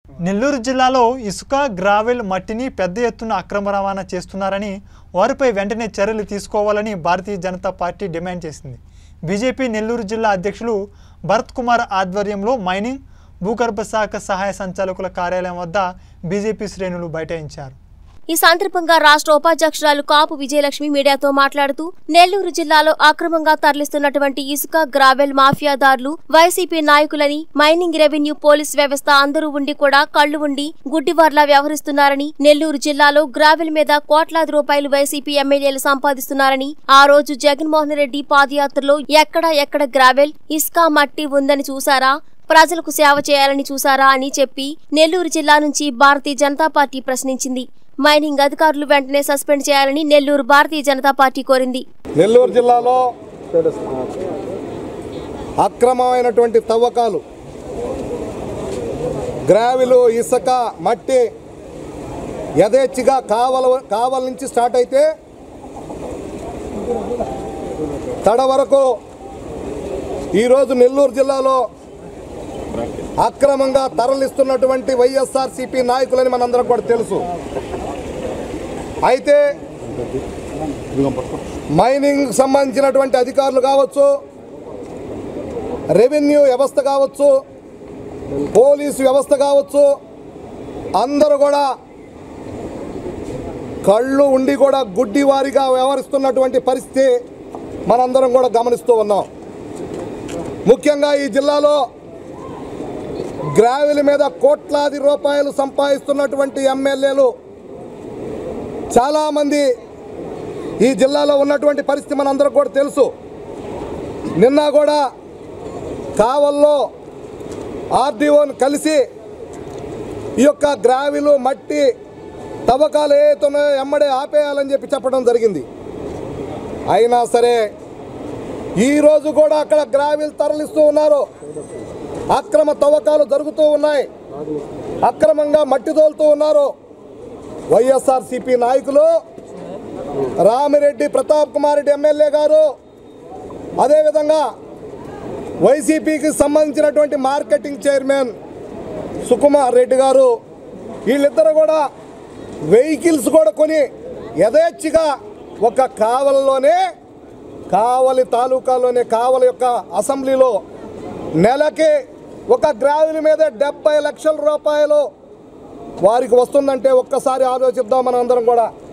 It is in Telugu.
నెల్లూరు జిల్లాలో ఇసుక గ్రావెల్ మట్టిని పెద్ద ఎత్తున అక్రమ రవాణా చేస్తున్నారని వారిపై వెంటనే చర్యలు తీసుకోవాలని భారతీయ జనతా పార్టీ డిమాండ్ చేసింది బీజేపీ నెల్లూరు జిల్లా అధ్యక్షులు భరత్ కుమార్ ఆధ్వర్యంలో మైనింగ్ భూగర్భ శాఖ సహాయ సంచాలకుల కార్యాలయం వద్ద బీజేపీ శ్రేణులు బైఠాయించారు ఈ సందర్భంగా రాష్ట్ర ఉపాధ్యక్షురాలు కాపు విజయలక్ష్మి మీడియాతో మాట్లాడుతూ నెల్లూరు జిల్లాలో అక్రమంగా తరలిస్తున్నటువంటి ఇసుక గ్రావెల్ మాఫియాదారులు వైసీపీ నాయకులని మైనింగ్ రెవెన్యూ పోలీస్ వ్యవస్థ అందరూ ఉండి కూడా కళ్లు ఉండి గుడ్డివార్లా వ్యవహరిస్తున్నారని నెల్లూరు జిల్లాలో గ్రావెల్ మీద కోట్లాది రూపాయలు వైసీపీ ఎమ్మెల్యేలు సంపాదిస్తున్నారని ఆ రోజు జగన్మోహన్ రెడ్డి పాదయాత్రలో ఎక్కడ ఎక్కడ గ్రావెల్ ఇసుక మట్టి ఉందని చూసారా ప్రజలకు సేవ చేయాలని చూసారా అని చెప్పి నెల్లూరు జిల్లా నుంచి భారతీయ జనతా పార్టీ ప్రశ్నించింది మైనింగ్ అధికారులు వెంటనే సస్పెండ్ చేయాలని నెల్లూరు భారతీయ జనతా పార్టీ కోరింది నెల్లూరు జిల్లాలో అక్రమమైనటువంటి తవ్వకాలు గ్రావిలు ఇసుక మట్టి యథేచ్ఛగా కావల కావల నుంచి స్టార్ట్ అయితే తడ వరకు ఈరోజు నెల్లూరు జిల్లాలో అక్రమంగా తరలిస్తున్నటువంటి వైఎస్ఆర్సీపీ నాయకులని మనందరం కూడా తెలుసు అయితే మైనింగ్ సంబంధించినటువంటి అధికారులు కావచ్చు రెవెన్యూ వ్యవస్థ కావచ్చు పోలీసు వ్యవస్థ కావచ్చు అందరూ కూడా కళ్ళు ఉండి కూడా గుడ్డివారిగా వ్యవహరిస్తున్నటువంటి పరిస్థితి మనందరం కూడా గమనిస్తూ ఉన్నాం ముఖ్యంగా ఈ జిల్లాలో గ్రావెల్ మీద కోట్లాది రూపాయలు సంపాదిస్తున్నటువంటి ఎమ్మెల్యేలు చాలామంది ఈ జిల్లాలో ఉన్నటువంటి పరిస్థితి మనందరం కూడా తెలుసు నిన్న కూడా కావల్లో ఆర్డీఓని కలిసి ఈ యొక్క గ్రావిలు మట్టి తవ్వకాలు ఏతున్నాయో ఎమ్మడే ఆపేయాలని చెప్పి చెప్పడం జరిగింది అయినా సరే ఈరోజు కూడా అక్కడ గ్రావిల్ తరలిస్తూ ఉన్నారు అక్రమ తవ్వకాలు జరుగుతూ ఉన్నాయి అక్రమంగా మట్టి తోలుతూ ఉన్నారు వైఎస్ఆర్సిపి నాయకులు రామిరెడ్డి ప్రతాప్ కుమార్ రెడ్డి ఎమ్మెల్యే గారు అదేవిధంగా వైసీపీకి సంబంధించినటువంటి మార్కెటింగ్ చైర్మన్ సుకుమార్ రెడ్డి గారు వీళ్ళిద్దరు కూడా వెహికల్స్ కూడా కొని యథేచ్ఛగా ఒక కావలలోనే కావలి తాలూకాలోనే కావలి యొక్క అసెంబ్లీలో నెలకి ఒక గ్రావెల్ మీద డెబ్బై లక్షల రూపాయలు వారికి వస్తుందంటే ఒక్కసారి ఆలోచిద్దాం మనం అందరం కూడా